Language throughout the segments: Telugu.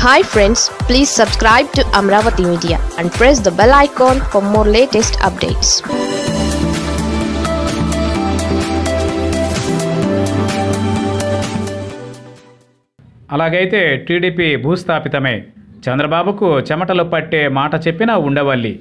hi friends please subscribe to Amaravati media and press the bell icon for more latest updates అలాగైతే టీడీపీ భూస్థాపితమే చంద్రబాబుకు చెమటలు పట్టే మాట చెప్పిన ఉండవల్లి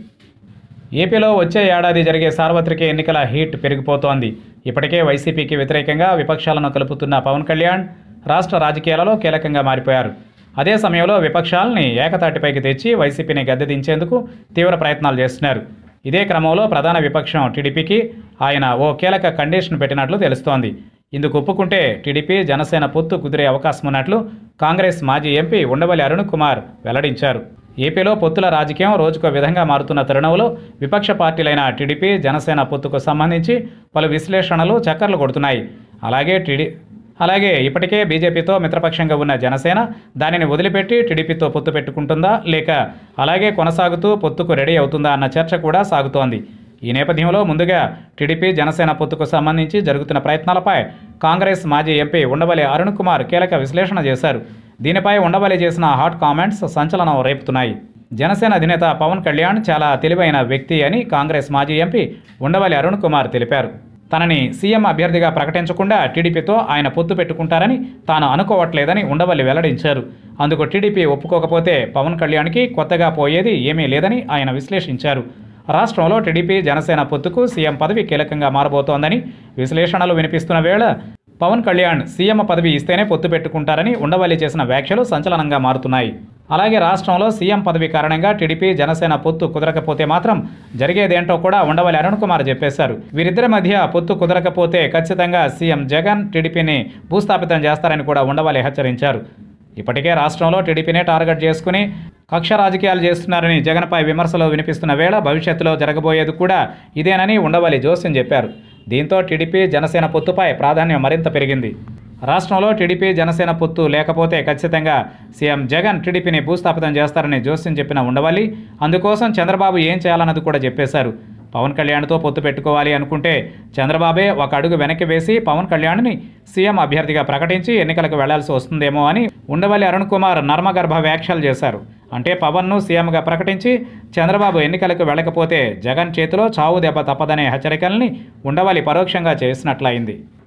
ఏపీలో వచ్చే ఏడాది జరిగే సార్వత్రిక ఎన్నికల హీట్ పెరిగిపోతోంది ఇప్పటికే వైసీపీకి వ్యతిరేకంగా విపక్షాలను కలుపుతున్న పవన్ కళ్యాణ్ రాష్ట్ర రాజకీయాలలో కీలకంగా మారిపోయారు అదే సమయంలో విపక్షాలని ఏకతాటిపైకి తెచ్చి వైసీపీని గద్దెదించేందుకు తీవ్ర ప్రయత్నాలు చేస్తున్నారు ఇదే క్రమంలో ప్రధాన విపక్షం టీడీపీకి ఆయన ఓ కీలక కండిషన్ పెట్టినట్లు తెలుస్తోంది ఇందుకు ఒప్పుకుంటే టీడీపీ జనసేన పొత్తు కుదిరే అవకాశం ఉన్నట్లు కాంగ్రెస్ మాజీ ఎంపీ ఉండవల్లి అరుణ్ కుమార్ వెల్లడించారు ఏపీలో పొత్తుల రాజకీయం రోజుకో విధంగా మారుతున్న తరుణంలో విపక్ష పార్టీలైన టీడీపీ జనసేన పొత్తుకు సంబంధించి పలు విశ్లేషణలు చక్కర్లు కొడుతున్నాయి అలాగే టీడీ అలాగే ఇప్పటికే బీజేపీతో మిత్రపక్షంగా ఉన్న జనసేన దానిని వదిలిపెట్టి టీడీపీతో పొత్తు పెట్టుకుంటుందా లేక అలాగే కొనసాగుతూ పొత్తుకు రెడీ అవుతుందా అన్న చర్చ కూడా సాగుతోంది ఈ నేపథ్యంలో ముందుగా టీడీపీ జనసేన పొత్తుకు సంబంధించి జరుగుతున్న ప్రయత్నాలపై కాంగ్రెస్ మాజీ ఎంపీ ఉండవల్లి అరుణ్ కుమార్ కీలక విశ్లేషణ చేశారు దీనిపై ఉండవల్లి చేసిన హాట్ కామెంట్స్ సంచలనం రేపుతున్నాయి జనసేన అధినేత పవన్ కళ్యాణ్ చాలా తెలివైన వ్యక్తి అని కాంగ్రెస్ మాజీ ఎంపీ ఉండవల్లి అరుణ్ కుమార్ తెలిపారు తనని సీఎం అభ్యర్థిగా ప్రకటించకుండా టీడీపీతో ఆయన పొత్తు పెట్టుకుంటారని తాను అనుకోవట్లేదని ఉండవల్లి వెల్లడించారు అందుకు టీడీపీ ఒప్పుకోకపోతే పవన్ కళ్యాణ్కి కొత్తగా పోయేది ఏమీ లేదని ఆయన విశ్లేషించారు రాష్ట్రంలో టీడీపీ జనసేన పొత్తుకు సీఎం పదవి కీలకంగా మారబోతోందని విశ్లేషణలు వినిపిస్తున్న వేళ పవన్ కళ్యాణ్ సీఎం పదవి ఇస్తేనే పొత్తు పెట్టుకుంటారని ఉండవల్లి చేసిన వ్యాఖ్యలు సంచలనంగా మారుతున్నాయి అలాగే రాష్ట్రంలో సీఎం పదవి కారణంగా టీడీపీ జనసేన పొత్తు కుదరకపోతే మాత్రం జరిగేదేంటో కూడా ఉండవల్లి అరుణ్ కుమార్ చెప్పేశారు వీరిద్దరి మధ్య పొత్తు కుదరకపోతే ఖచ్చితంగా సీఎం జగన్ టీడీపీని భూస్థాపితం చేస్తారని కూడా ఉండవల్లి హెచ్చరించారు ఇప్పటికే రాష్ట్రంలో టీడీపీనే టార్గెట్ చేసుకుని కక్ష రాజకీయాలు చేస్తున్నారని జగన్పై విమర్శలు వినిపిస్తున్న వేళ భవిష్యత్తులో జరగబోయేది కూడా ఇదేనని ఉండవల్లి జోస్యం చెప్పారు దీంతో టీడీపీ జనసేన పొత్తుపై ప్రాధాన్యం మరింత పెరిగింది రాష్ట్రంలో టీడీపీ జనసేన పొత్తు లేకపోతే ఖచ్చితంగా సీఎం జగన్ టీడీపీని భూస్థాపితం చేస్తారని జోస్యం చెప్పిన ఉండవల్లి అందుకోసం చంద్రబాబు ఏం చేయాలన్నది కూడా చెప్పేశారు పవన్ కళ్యాణ్తో పొత్తు పెట్టుకోవాలి అనుకుంటే చంద్రబాబే ఒక అడుగు వెనక్కి వేసి పవన్ కళ్యాణ్ని సీఎం అభ్యర్థిగా ప్రకటించి ఎన్నికలకు వెళ్లాల్సి వస్తుందేమో అని ఉండవల్లి అరుణ్ కుమార్ నర్మగర్భ వ్యాఖ్యలు చేశారు అంటే పవన్ను సీఎంగా ప్రకటించి చంద్రబాబు ఎన్నికలకు వెళ్ళకపోతే జగన్ చేతిలో చావు దెబ్బ తప్పదనే హెచ్చరికల్ని ఉండవల్లి పరోక్షంగా చేసినట్లయింది